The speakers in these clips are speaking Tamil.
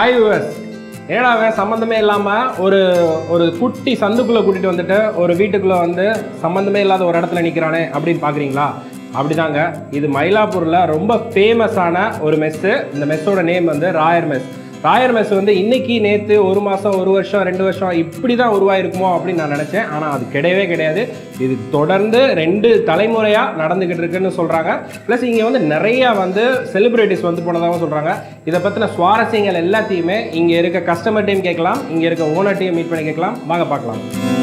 ஹாய் விவர்ஸ் ஏடாவே சம்மந்தமே இல்லாமல் ஒரு ஒரு குட்டி சந்துக்குள்ளே கூட்டிகிட்டு வந்துட்டு ஒரு வீட்டுக்குள்ளே வந்து சம்மந்தமே இல்லாத ஒரு இடத்துல நிற்கிறானே அப்படின்னு பார்க்குறீங்களா அப்படிதாங்க இது மயிலாப்பூரில் ரொம்ப ஃபேமஸான ஒரு மெஸ்ஸு இந்த மெஸ்ஸோட நேம் வந்து ராயர் மெஸ் ராயர் மெஸ் வந்து இன்னைக்கு நேற்று ஒரு மாதம் ஒரு வருஷம் ரெண்டு வருஷம் இப்படி தான் உருவாயிருக்குமோ அப்படின்னு நான் நினச்சேன் ஆனால் அது கிடையவே கிடையாது இது தொடர்ந்து ரெண்டு தலைமுறையாக நடந்துக்கிட்டு இருக்குன்னு சொல்கிறாங்க ப்ளஸ் இங்கே வந்து நிறையா வந்து செலிப்ரிட்டிஸ் வந்து போனதாகவும் சொல்கிறாங்க இதை பற்றின சுவாரஸ்யங்கள் எல்லாத்தையுமே இங்கே இருக்க கஸ்டமர்ட்டையும் கேட்கலாம் இங்கே இருக்க ஓனர்ட்டையும் மீட் பண்ணி கேட்கலாம் வாங்க பார்க்கலாம்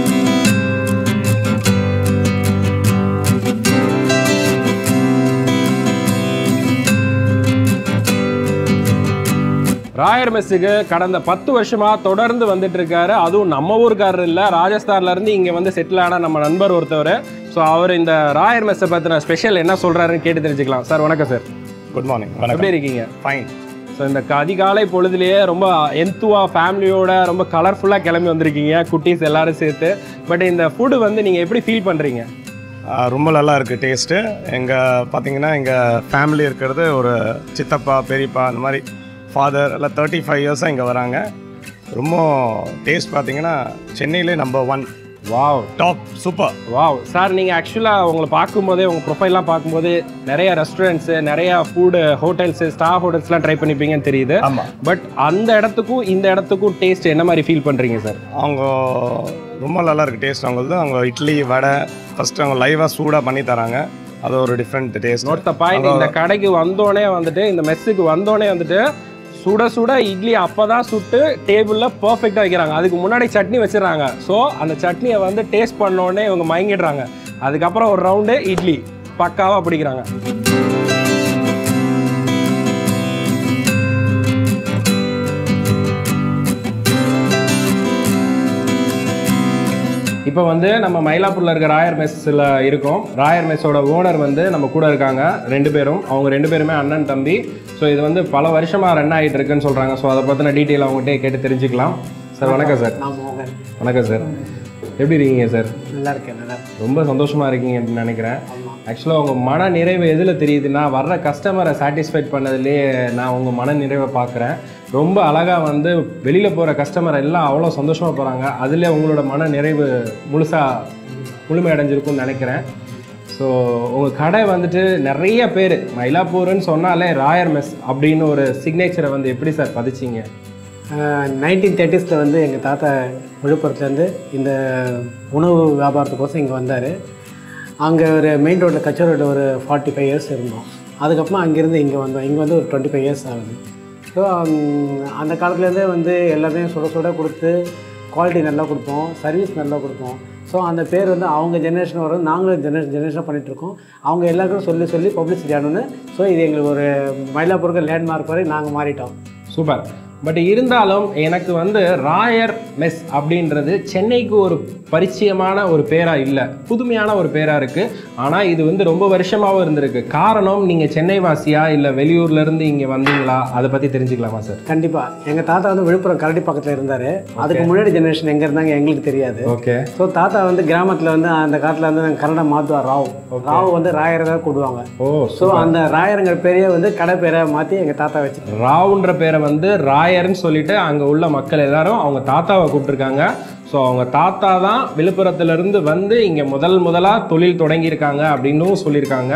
ராயர் மெஸ்ஸுக்கு கடந்த பத்து வருஷமா தொடர்ந்து வந்துட்டு இருக்காரு அதுவும் நம்ம ஊருக்காரர் இல்லை ராஜஸ்தான்ல இருந்து இங்க வந்து செட்டில் ஆன நம்ம நண்பர் ஒருத்தவர் ஸோ அவர் இந்த ராயர் மெஸ்ஸை பத்தின ஸ்பெஷல் என்ன சொல்றாருன்னு கேட்டு தெரிஞ்சுக்கலாம் சார் வணக்கம் சார் குட் மார்னிங் வணக்கம் எப்படி இருக்கீங்க ஃபைன் ஸோ இந்த க- அதிகாலை பொழுதுலேயே ரொம்ப எந்துவா ஃபேமிலியோட ரொம்ப கலர்ஃபுல்லாக கிளம்பி வந்திருக்கீங்க குட்டீஸ் எல்லாரும் சேர்த்து பட் இந்த ஃபுட்டு வந்து நீங்கள் எப்படி ஃபீல் பண்ணுறீங்க ரொம்ப நல்லா இருக்குது டேஸ்ட்டு எங்கள் பார்த்தீங்கன்னா எங்கள் ஃபேமிலி இருக்கிறது ஒரு சித்தப்பா பெரியப்பா அந்த மாதிரி ஃபாதர் எல்லாம் தேர்ட்டி ஃபைவ் இயர்ஸாக இங்கே வராங்க ரொம்ப டேஸ்ட் பார்த்தீங்கன்னா சென்னையிலே number one wow top super wow sir நீங்கள் ஆக்சுவலாக உங்களை பார்க்கும்போதே உங்கள் ப்ரொஃபைல்லாம் பார்க்கும்போது நிறைய ரெஸ்டாரண்ட்ஸு நிறைய ஃபுட்டு ஹோட்டல்ஸு ஸ்டார் ஹோட்டல்ஸ்லாம் ட்ரை பண்ணிப்பீங்கன்னு தெரியுது ஆமாம் பட் அந்த இடத்துக்கும் இந்த இடத்துக்கும் டேஸ்ட் என்ன மாதிரி ஃபீல் பண்ணுறீங்க சார் அவங்க ரொம்ப நல்லா இருக்குது டேஸ்ட் அவங்களது அவங்க இட்லி வடை ஃபஸ்ட்டு அவங்க லைவாக சூடாக பண்ணி தராங்க அது ஒரு different taste note the point இந்த கடைக்கு வந்தோடனே வந்துட்டு இந்த மெஸ்ஸுக்கு வந்தோடனே வந்துட்டு சுட சுட இட்லி அப்பதான் சுட்டு டேபிளில் பர்ஃபெக்டாக வைக்கிறாங்க அதுக்கு முன்னாடி சட்னி வச்சிடுறாங்க ஸோ அந்த சட்னியை வந்து டேஸ்ட் பண்ணோடனே இவங்க மயங்கிடுறாங்க அதுக்கப்புறம் ஒரு ரவுண்டு இட்லி பக்காவாக பிடிக்கிறாங்க இப்போ வந்து நம்ம மயிலாப்பூரில் இருக்க ராயர் மெஸ்ஸில் இருக்கோம் ராயர் மெஸ்ஸோட ஓனர் வந்து நம்ம கூட இருக்காங்க ரெண்டு பேரும் அவங்க ரெண்டு பேருமே அண்ணன் தம்பி ஸோ இது வந்து பல வருஷமாக ரன் ஆகிட்டு இருக்குன்னு சொல்கிறாங்க ஸோ அதை பற்றின டீட்டெயில் அவங்ககிட்ட கேட்டு தெரிஞ்சுக்கலாம் சார் வணக்கம் சார் நான் மோகன் வணக்கம் சார் எப்படி இருக்கீங்க சார் நல்லா இருக்கேன் நல்லா இருக்கேன். ரொம்ப சந்தோஷமாக இருக்கீங்க அப்படின்னு நினைக்கிறேன் ஆக்சுவலாக உங்கள் மன நிறைவு எதில் தெரியுதுன்னா வர்ற கஸ்டமரை சாட்டிஸ்ஃபைட் பண்ணதுலேயே நான் உங்கள் மன நிறைவை பார்க்குறேன் ரொம்ப அழகாக வந்து வெளியில் போகிற கஸ்டமர் எல்லாம் அவ்வளோ சந்தோஷமாக போகிறாங்க அதில் உங்களோட மன நிறைவு முழுசாக முழுமை அடைஞ்சிருக்கும்னு நினைக்கிறேன் ஸோ உங்கள் கடை வந்துட்டு நிறைய பேர் மயிலாப்பூர்னு சொன்னாலே ராயர் மெஸ் அப்படின்னு ஒரு சிக்னேச்சரை வந்து எப்படி சார் பதிச்சிங்க நைன்டீன் தேர்ட்டிஸில் வந்து எங்கள் தாத்தா விழுப்புரத்துலேருந்து இந்த உணவு வியாபாரத்துக்கோசம் இங்கே வந்தார் அங்கே ஒரு மெயின் ரோட்டில் கச்சை ரோட்டில் ஒரு ஃபார்ட்டி ஃபைவ் இயர்ஸ் இருந்தோம் அதுக்கப்புறமா அங்கேருந்து இங்கே வந்தோம் இங்கே வந்து ஒரு டுவெண்ட்டி ஃபைவ் இயர்ஸ் ஆகுது ஸோ அந்த காலத்துலேருந்தே வந்து எல்லாத்தையும் சுட சுட கொடுத்து குவாலிட்டி நல்லா கொடுப்போம் சர்வீஸ் நல்லா கொடுப்போம் ஸோ அந்த பேர் வந்து அவங்க ஜெனரேஷன் வரும் நாங்களும் ஜெனரேஷன் ஜெனரேஷன் பண்ணிகிட்ருக்கோம் அவங்க எல்லாருக்கும் சொல்லி சொல்லி பப்ளிசிட்டி ஆனோன்னு ஸோ இது எங்களுக்கு ஒரு மயிலாப்பூருக்கு லேண்ட்மார்க் வரை நாங்கள் மாறிட்டோம் சூப்பர் பட் இருந்தாலும் எனக்கு வந்து ராயர் மெஸ் அப்படின்றது சென்னைக்கு ஒரு பரிச்சயமான ஒரு பேராக இல்லை புதுமையான ஒரு பேராக இருக்குது ஆனால் இது வந்து ரொம்ப வருஷமாகவும் இருந்திருக்கு காரணம் நீங்கள் சென்னை வாசியா இல்லை வெளியூர்லேருந்து இங்கே வந்தீங்களா அதை பற்றி தெரிஞ்சுக்கலாமா சார் கண்டிப்பாக எங்கள் தாத்தா வந்து விழுப்புரம் கரடி பக்கத்தில் இருந்தார் அதுக்கு முன்னாடி ஜெனரேஷன் எங்கே இருந்தாங்க எங்களுக்கு தெரியாது ஓகே ஸோ தாத்தா வந்து கிராமத்தில் வந்து அந்த காலத்தில் வந்து நாங்கள் கன்னடம் மாத்துவா ராவ் ராவ் வந்து ராயரை தான் கூடுவாங்க ஓ ஸோ அந்த ராயருங்கிற பேரையே வந்து கடை பேரை மாற்றி எங்கள் தாத்தா வச்சு ராவுன்ற பேரை வந்து ராயர்னு சொல்லிட்டு அங்கே உள்ள மக்கள் எல்லாரும் அவங்க தாத்தாவை கூப்பிட்டுருக்காங்க ஸோ அவங்க தாத்தா தான் விழுப்புரத்துலேருந்து வந்து இங்கே முதல் முதலாக தொழில் தொடங்கியிருக்காங்க அப்படின்னும் சொல்லியிருக்காங்க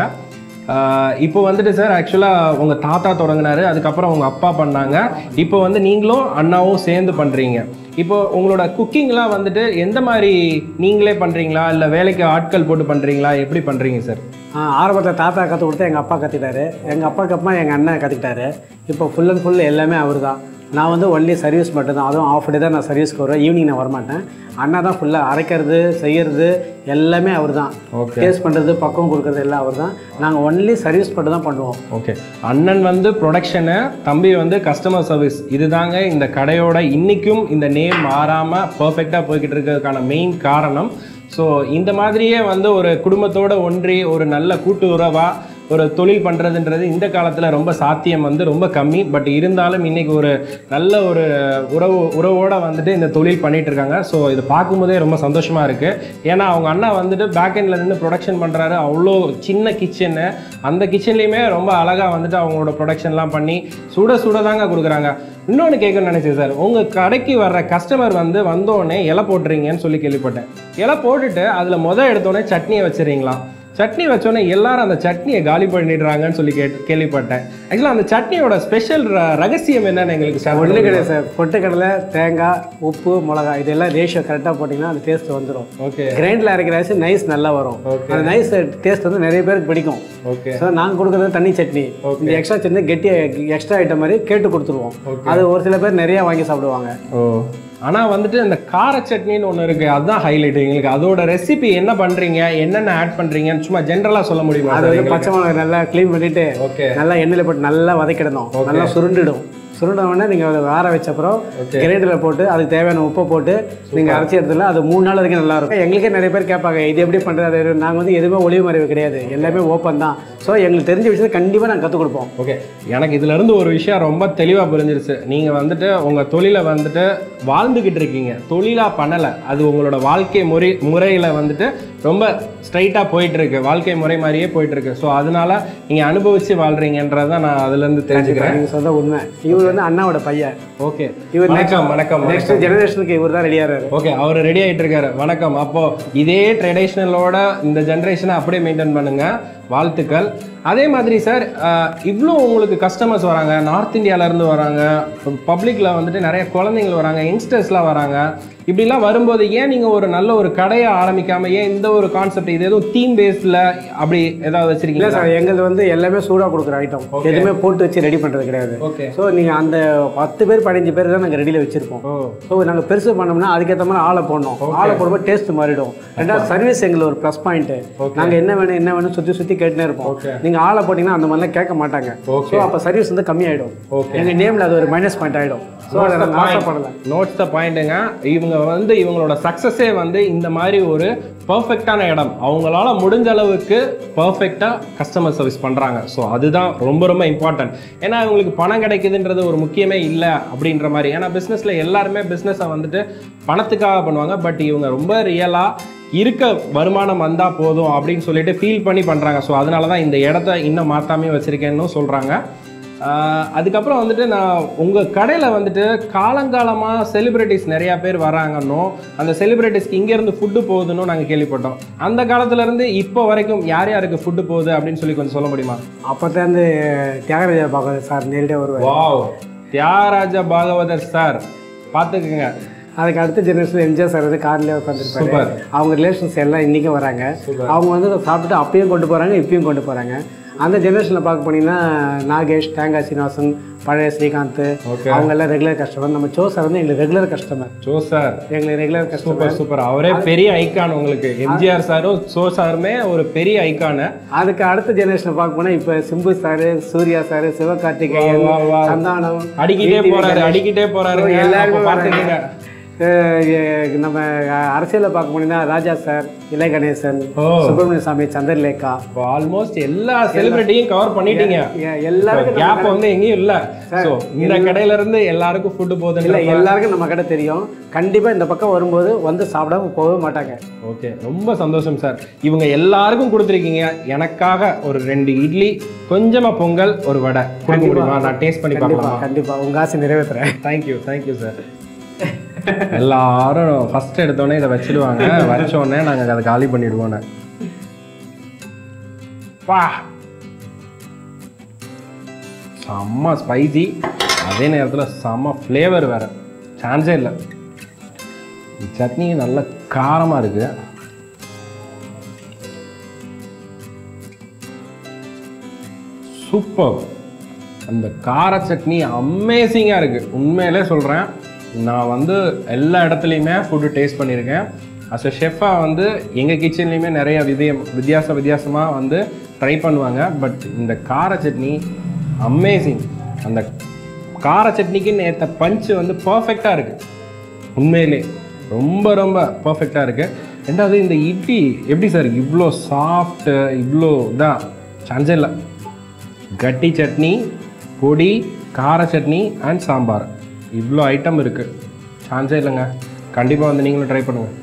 ஆஹ் இப்போ வந்துட்டு சார் ஆக்சுவலாக உங்கள் தாத்தா தொடங்கினாரு அதுக்கப்புறம் உங்கள் அப்பா பண்ணாங்க இப்போ வந்து நீங்களும் அண்ணாவும் சேர்ந்து பண்ணுறீங்க இப்போ உங்களோட குக்கிங்லாம் வந்துட்டு எந்த மாதிரி நீங்களே பண்ணுறீங்களா இல்லை வேலைக்கு ஆட்கள் போட்டு பண்ணுறீங்களா எப்படி பண்ணுறீங்க சார் ஆரம்பத்தில் தாத்தா கற்றுக் கொடுத்து எங்கள் அப்பா கற்றுக்கிட்டாரு எங்கள் அப்பாவுக்கு அப்புறமா எங்கள் அண்ணன் கற்றுக்கிட்டாரு இப்போ ஃபுல் அண்ட் ஃபுல் எல்லாமே அவர் தான் நான் வந்து ஒன்லி சர்வீஸ் மட்டும்தான் அதுவும் ஆஃப் டே தான் நான் சர்வீஸ்க்கு வருவேன் ஈவினிங் நான் வரமாட்டேன் அண்ணா தான் ஃபுல்லாக அரைக்கிறது செய்யறது எல்லாமே அவர் தான் Okay. டேஸ்ட் பண்ணுறது பக்குவம் கொடுக்குறது எல்லாம் அவர் தான் நாங்கள் ஒன்லி சர்வீஸ் மட்டும் தான் பண்ணுவோம் ஓகே அண்ணன் வந்து ப்ரொடக்ஷனு தம்பி வந்து கஸ்டமர் சர்வீஸ் இதுதாங்க இந்த கடையோட இன்னைக்கும் இந்த நேம் மாறாமல் பர்ஃபெக்டாக போய்கிட்டு இருக்கிறதுக்கான மெயின் காரணம் ஸோ இந்த மாதிரியே வந்து ஒரு குடும்பத்தோட ஒன்றி ஒரு நல்ல கூட்டு உறவா ஒரு தொழில் பண்ணுறதுன்றது இந்த காலத்தில் ரொம்ப சாத்தியம் வந்து ரொம்ப கம்மி பட் இருந்தாலும் இன்னைக்கு ஒரு நல்ல ஒரு உறவு உறவோட வந்துட்டு இந்த தொழில் பண்ணிட்டு இருக்காங்க ஸோ இது பார்க்கும்போதே ரொம்ப சந்தோஷமாக இருக்குது ஏன்னா அவங்க அண்ணா வந்துட்டு பேக் எண்டில் நின்று ப்ரொடக்ஷன் பண்ணுறாரு அவ்வளோ சின்ன கிச்சனு அந்த கிச்சன்லேயுமே ரொம்ப அழகாக வந்துட்டு அவங்களோட ப்ரொடக்ஷன்லாம் பண்ணி சுட சுட தாங்க கொடுக்குறாங்க இன்னொன்று கேட்கணும்னு நினைச்சேன் சார் உங்கள் கடைக்கு வர்ற கஸ்டமர் வந்து வந்தோடனே இலை போட்டுறீங்கன்னு சொல்லி கேள்விப்பட்டேன் இலை போட்டுட்டு அதில் முத எடுத்தோடனே சட்னியை வச்சிடுறீங்களா சட்னி வச்சோடனே எல்லாரும் அந்த சட்னியை காலி பண்ணிடுறாங்கன்னு சொல்லி கேட் கேள்விப்பட்டேன் ஆக்சுவலாக அந்த சட்னியோட ஸ்பெஷல் ரகசியம் என்னன்னு எங்களுக்கு share ஒன்றும் பண்ணுங்க. கிடையாது சார் பொட்டுக்கடலை தேங்காய் உப்பு மிளகாய் இதெல்லாம் ரேஷியோ கரெக்டாக போட்டிங்கன்னா அந்த டேஸ்ட் வந்துடும் ஓகே கிரைண்டில் அரைக்கிற அரிசி நைஸ் நல்லா வரும் Okay. அந்த நைஸ் டேஸ்ட் வந்து நிறைய பேருக்கு பிடிக்கும் ஓகே ஸோ நாங்கள் கொடுக்குறது தண்ணி சட்னி இந்த எக்ஸ்ட்ரா சட்னி கெட்டியாக எக்ஸ்ட்ரா ஐட்டம் மாதிரி கேட்டு கொடுத்துருவோம் அது ஒரு சில பேர் நிறைய வாங்கி சாப்பிடுவாங்க ஓ ஆனால் வந்துட்டு இந்த கார சட்னின்னு ஒன்று இருக்குது அதுதான் ஹைலைட் எங்களுக்கு அதோட ரெசிபி என்ன பண்ணுறீங்க என்னென்ன ஆட் பண்ணுறீங்கன்னு சும்மா ஜென்ரலாக சொல்ல முடியுமா அது வந்து பச்சை மிளகாய் நல்லா க்ளீன் பண்ணிட்டு ஓகே நல்லா எண்ணெயில் போட்டு நல்லா வதக்கிடணும் நல்லா சுருண்டிடும் சுருண்ட உடனே நீங்கள் அதை ஆற வச்ச அப்புறம் கிரைண்டரில் போட்டு அதுக்கு தேவையான உப்பை போட்டு நீங்கள் அரைச்சி எடுத்துல அது மூணு நாள் வரைக்கும் நல்லா இருக்கும் எங்களுக்கே நிறைய பேர் கேட்பாங்க இது எப்படி பண்ணுறது அது நாங்கள் வந்து எதுவுமே ஒளிவு மறைவு கிடையாது எல்லாமே ஓப்பன் தான் ஸோ எங்களுக்கு தெரிஞ்ச விஷயத்தை கண்டிப்பாக நாங்கள் கற்றுக் கொடுப்போம் ஓகே எனக்கு இதுல இருந்து ஒரு விஷயம் ரொம்ப தெளிவாக புரிஞ்சிருச்சு நீங்கள் வந்துட்டு உங்கள் தொழிலை வந்துட்டு வாழ்ந்துக்கிட்டு இருக்கீங்க தொழிலாக பண்ணலை அது உங்களோட வாழ்க்கை முறை முறையில் வந்துட்டு ரொம்ப ஸ்ட்ரைட்டாக போயிட்டு இருக்கு வாழ்க்கை முறை மாதிரியே போயிட்டு இருக்கு ஸோ அதனால நீங்கள் அனுபவிச்சு வாழ்றீங்கன்றதை நான் அதுலேருந்து தெரிஞ்சுக்கிறேன் நீங்கள் சொல்ல உண்மை இவர் வந்து அண்ணாவோட பையன் ஓகே இவர் வணக்கம் வணக்கம் நெக்ஸ்ட் ஜெனரேஷனுக்கு இவர் தான் ரெடியாகிறாரு ஓகே அவர் ரெடி ஆயிட்டு இருக்காரு வணக்கம் அப்போ இதே ட்ரெடிஷ்னலோட இந்த ஜென்ரேஷனை அப்படியே மெயின்டைன் பண்ணுங்க வாழ்த்துக்கள் அதே மாதிரி சார் இவ்வளோ உங்களுக்கு கஸ்டமர்ஸ் வராங்க நார்த் இந்தியாவிலேருந்து வராங்க பப்ளிக்கில் வந்துட்டு நிறைய குழந்தைங்கள் வராங்க யங்ஸ்டர்ஸ்லாம் வராங்க இப்படிலாம் வரும்போது ஏன் நீங்கள் ஒரு நல்ல ஒரு கடையை ஆரம்பிக்காம ஏன் இந்த ஒரு கான்செப்ட் இது எதுவும் தீம் பேஸில் அப்படி ஏதாவது இல்லை வச்சிருக்கீங்களா சார் எங்களுக்கு வந்து எல்லாமே சூடாக கொடுக்குற ஐட்டம் எதுவுமே போட்டு வச்சு ரெடி பண்ணுறது கிடையாது ஓகே ஸோ நீங்கள் அந்த பத்து பேர் பதினஞ்சு பேர் தான் நாங்கள் ரெடியில் வச்சுருப்போம் ஓ ஸோ நாங்கள் பெருசு பண்ணோம்னா அதுக்கேற்ற மாதிரி ஆளை போடணும் ஆளை போடும்போது டேஸ்ட் மாறிடும் ரெண்டாவது சர்வீஸ் எங்களுக்கு ஒரு ப்ளஸ் பாயிண்ட்டு நாங்கள் என்ன வேணும் என்ன வேணும் சுற்றி சுற்றி கேட்டுனே இருப்போம் Okay. நீங்கள் ஆளை போட்டிங்கன்னா அந்த மாதிரிலாம் கேட்க மாட்டாங்க Okay. ஸோ அப்போ சர்வீஸ் வந்து கம்மியாயிடும் Okay. எங்கள் நேமில் அது ஒரு மைனஸ் பாயிண்ட் ஆகிடும் ஸோ அதை நாங்கள் ஆசைப்படலை நோட்ஸ் த பாயிண்ட்டுங்க இவங்க வந்து இவங்களோட சக்ஸஸே வந்து இந்த மாதிரி ஒரு பர்ஃபெக்டான இடம் அவங்களால முடிஞ்ச அளவுக்கு பர்ஃபெக்டாக கஸ்டமர் சர்வீஸ் பண்ணுறாங்க ஸோ அதுதான் ரொம்ப ரொம்ப இம்பார்ட்டன்ட் ஏன்னா இவங்களுக்கு பணம் கிடைக்குதுன்றது ஒரு முக்கியமே இல்லை அப்படின்ற மாதிரி ஏன்னா பிஸ்னஸில் எல்லாருமே பிஸ்னஸை வந்துட்டு பணத்துக்காக பண்ணுவாங்க பட் இவங்க ரொம்ப ரியலாக இருக்க வருமானம் வந்தால் போதும் அப்படின்னு சொல்லிட்டு ஃபீல் பண்ணி பண்ணுறாங்க ஸோ அதனால தான் இந்த இடத்த இன்னும் மாற்றாமே வச்சுருக்கேன்னு சொல்கிறாங்க ஆஹ் அதுக்கப்புறம் வந்துட்டு நான் உங்கள் கடையில் வந்துட்டு காலங்காலமாக செலிப்ரிட்டிஸ் நிறையா பேர் வராங்கன்னோ அந்த செலிப்ரிட்டிஸ்க்கு இங்கேருந்து ஃபுட்டு போகுதுன்னு நாங்கள் கேள்விப்பட்டோம் அந்த காலத்துலேருந்து இப்போ வரைக்கும் யார் யாருக்கு ஃபுட்டு போகுது அப்படின்னு சொல்லி கொஞ்சம் சொல்ல முடியுமா அப்போ தான் தியாகராஜா பார்க்குறது சார் நேரடியாக வருவார் வாவ் தியாகராஜ பாகவதர் சார் பார்த்துக்குங்க அதுக்கு அடுத்த ஜெனரேஷன் எம்ஜிஆர் சார் வந்து கார்லேயே உட்காந்துருப்பாரு Super. அவங்க ரிலேஷன்ஸ் எல்லாம் இன்றைக்கும் வராங்க அவங்க வந்து அதை சாப்பிட்டுட்டு அப்பயும் கொண்டு போகிறாங்க இப்பயும் கொண்டு போகிறாங்க அந்த ஜெனரேஷனில் பார்க்க போனீங்கன்னா நாகேஷ் தேங்காய் சீனிவாசன் பழைய ஸ்ரீகாந்த் Okay. அவங்க எல்லாம் ரெகுலர் கஸ்டமர் நம்ம சோ சார் வந்து எங்களுக்கு ரெகுலர் கஸ்டமர் ஜோ சார் எங்களுக்கு ரெகுலர் கஸ்டமர் சூப்பர் சூப்பர் அவரே பெரிய ஐக்கான் உங்களுக்கு எம்ஜிஆர் சாரும் சோ சாருமே ஒரு பெரிய ஐக்கானு அதுக்கு அடுத்த ஜெனரேஷனை பார்க்க போனால் இப்போ சிம்பு சார் சூர்யா சார் சிவகார்த்திகேயன் வா, வா. சந்தானம் அடிக்கிட்டே VTV போறாரு கணேஷ். அடிக்கிட்டே போறாரு எல்லாருமே பார்த்துக்கங்க அஹ் எ- நம்ம அரசியலில் பார்க்க போனீங்கன்னா ராஜா சார் இலை கணேசன் ஓ. சுப்பிரமணிய சாமி சந்திரலேகா ஆல்மோஸ்ட் எல்லா செலிபிரிட்டியும் கவர் பண்ணிட்டீங்க எ- எல்லாருக்கும் நம்ம கேப் வந்து எங்கேயும் இல்ல சோ இந்த கடையில இருந்து எல்லாருக்கும் ஃபுட் இல்லை போகுதுன்ற எல்லாருக்கும் நம்ம கடை தெரியும் கண்டிப்பாக இந்த பக்கம் வரும்போது வந்து சாப்பிடாம போகவே மாட்டாங்க ஓகே ரொம்ப சந்தோஷம் சார் இவங்க எல்லாருக்கும் கொடுத்துருக்கீங்க எனக்காக ஒரு ரெண்டு இட்லி கொஞ்சமா பொங்கல் ஒரு வடை கொடுக்க முடியுமா நான் டேஸ்ட் பண்ணி கண்டிப்பாக பார்க்கலாமா கண்டிப்பாக உங்கள் ஆசை நிறைவேற்றுறேன் தேங்க்யூ தேங்க்யூ சார் எல்லாரும் ஃபர்ஸ்ட் எடுத்தோடனே இதை வச்சிடுவாங்க வச்ச உடனே நாங்கள் அதை காலி பண்ணிடுவோன்னு பா செம்ம ஸ்பைசி அதே நேரத்தில் செம்ம ஃப்ளேவர் வேற சான்ஸே இல்லை சட்னி நல்ல காரமாக இருக்கு சூப்பர் அந்த கார சட்னி அமேசிங்காக இருக்குது உண்மையிலே சொல்கிறேன் நான் வந்து எல்லா இடத்துலையுமே ஃபுட்டு டேஸ்ட் பண்ணியிருக்கேன் அஸ் அ ஷெஃபாக வந்து எங்கள் கிச்சன்லேயுமே நிறைய விதியம் வித்தியாச வித்தியாசமாக வந்து ட்ரை பண்ணுவாங்க பட் இந்த கார சட்னி அமேசிங் அந்த கார சட்னிக்குன்னு ஏற்ற பஞ்சு வந்து பர்ஃபெக்டாக இருக்குது உண்மையிலே ரொம்ப ரொம்ப பர்ஃபெக்டாக இருக்குது ரெண்டாவது இந்த இட்லி எப்படி சார் இவ்வளோ சாஃப்ட்டு இவ்வளோ இதாக சான்ஸே இல்லை கட்டி சட்னி பொடி கார சட்னி அண்ட் சாம்பார் இவ்வளோ ஐட்டம் இருக்குது சான்ஸே இல்லைங்க கண்டிப்பாக வந்து நீங்களும் ட்ரை பண்ணுங்கள்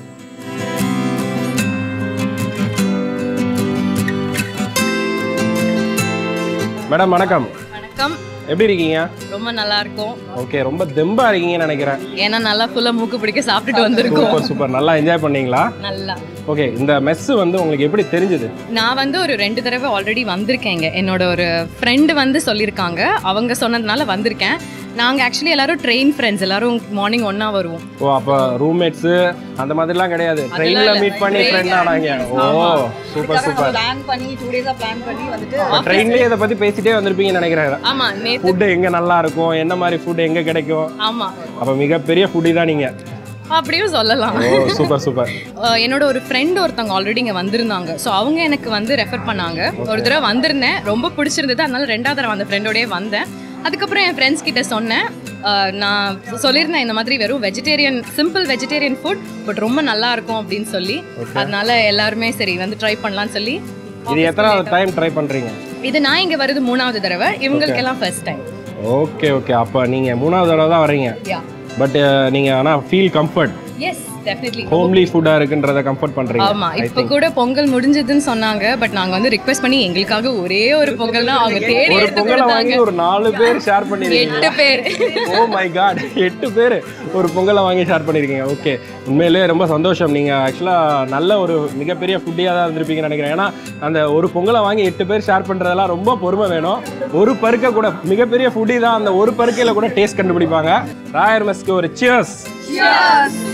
மேடம் வணக்கம் வணக்கம் எப்படி இருக்கீங்க ரொம்ப நல்லா இருக்கும் ஓகே ரொம்ப தெம்பா இருக்கீங்கன்னு நினைக்கிறேன் ஏன்னா நல்லா ஃபுல்லா மூக்கு பிடிக்க சாப்பிட்டுட்டு வந்திருக்கோம் சூப்பர் சூப்பர் நல்லா என்ஜாய் பண்ணீங்களா நல்லா ஓகே இந்த மெஸ் வந்து உங்களுக்கு எப்படி தெரிஞ்சது நான் வந்து ஒரு ரெண்டு தடவை ஆல்ரெடி வந்திருக்கேங்க என்னோட ஒரு ஃப்ரெண்டு வந்து சொல்லியிருக்காங்க அவங்க சொன்னதுனால வந்திருக்கேன் நாங்கள் ஆக்சுவலி எல்லாரும் ட்ரெயின் ஃப்ரெண்ட்ஸ் எல்லாரும் மார்னிங் ஒன்றா வருவோம் ஓ அப்போ ரூம்மேட்ஸு அந்த மாதிரிலாம் கிடையாது ட்ரெயினில் இல்ல. மீட் பண்ணி ஃப்ரெண்ட் ஆனாங்க ஓ சூப்பர் சூப்பர் பிளான் பண்ணி டூ டேஸா பிளான் பண்ணி வந்துட்டு ட்ரெயின்லேயே இதை பற்றி பேசிட்டே வந்திருப்பீங்கன்னு நினைக்கிறேன் ஆமாம் நேற்று ஃபுட்டு எங்கே நல்லா இருக்கும் என்ன மாதிரி ஃபுட் எங்கே கிடைக்கும் ஆமாம் அப்போ மிகப்பெரிய ஃபுட்டி தான் நீங்கள் அப்படியும் சொல்லலாம் ஓ சூப்பர் சூப்பர் அஹ் என்னோட ஒரு ஃப்ரெண்ட் ஒருத்தவங்க ஆல்ரெடி இங்கே வந்திருந்தாங்க ஸோ அவங்க எனக்கு வந்து ரெஃபர் பண்ணாங்க ஒரு தடவை வந்திருந்தேன் ரொம்ப பிடிச்சிருந்தது அதனால ரெண்டாவது தடவை அந்த ஃப்ரெண்டோடய வந்தேன் அதுக்கப்புறம் என் ஃப்ரெண்ட்ஸ் கிட்ட சொன்னேன் அஹ் நான் சொல்லியிருந்தேன் இந்த மாதிரி வெறும் vegetarian simple vegetarian food but ரொம்ப நல்லா இருக்கும் அப்படின்னு சொல்லி அதனால எல்லாருமே சரி வந்து ட்ரை பண்ணலாம்னு சொல்லி இது எத்தனாவது டைம் ட்ரை பண்ணுறீங்க இது நான் இங்கே வருது மூணாவது தடவை இவங்களுக்கெல்லாம் ஃபர்ஸ்ட் டைம் ஓகே ஓகே அப்போ நீங்கள் மூணாவது தடவை தான் வரீங்க யா பட் நீங்கள் ஆனால் feel comfort yes definitely homely ஃபுட்டாக இருக்குன்றத கம்ஃபர்ட் பண்ணுறீங்க ஆமா இப்ப கூட பொங்கல் முடிஞ்சதுன்னு சொன்னாங்க பட் நாங்க வந்து ரிக்வெஸ்ட் பண்ணி எங்களுக்காக ஒரே ஒரு பொங்கல் தான் அவங்க தேடி ஒரு எடுத்து பொங்கலை வாங்கி கொடுத்தாங்க ஒரு நாலு பேர் ஷேர் பண்ணிருக்கீங்க எட்டு பேர் ஓ மை காட் எட்டு பேர் ஒரு பொங்கலை வாங்கி ஷேர் பண்ணியிருக்கீங்க ஓகே உண்மையிலேயே ரொம்ப சந்தோஷம் நீங்கள் ஆக்சுவலாக நல்ல ஒரு மிகப்பெரிய ஃபுட்டியாக தான் இருந்திருப்பீங்கன்னு நினைக்கிறேன் ஏன்னா அந்த ஒரு பொங்கலை வாங்கி எட்டு பேர் ஷேர் பண்ணுறதெல்லாம் ரொம்ப பொறுமை வேணும் ஒரு பருக்கை கூட மிகப்பெரிய ஃபுட்டி தான் அந்த ஒரு பருக்கையில் கூட டேஸ்ட் கண்டுபிடிப்பாங்க ராயர் மெஸ்க்கு ஒரு சியர்ஸ்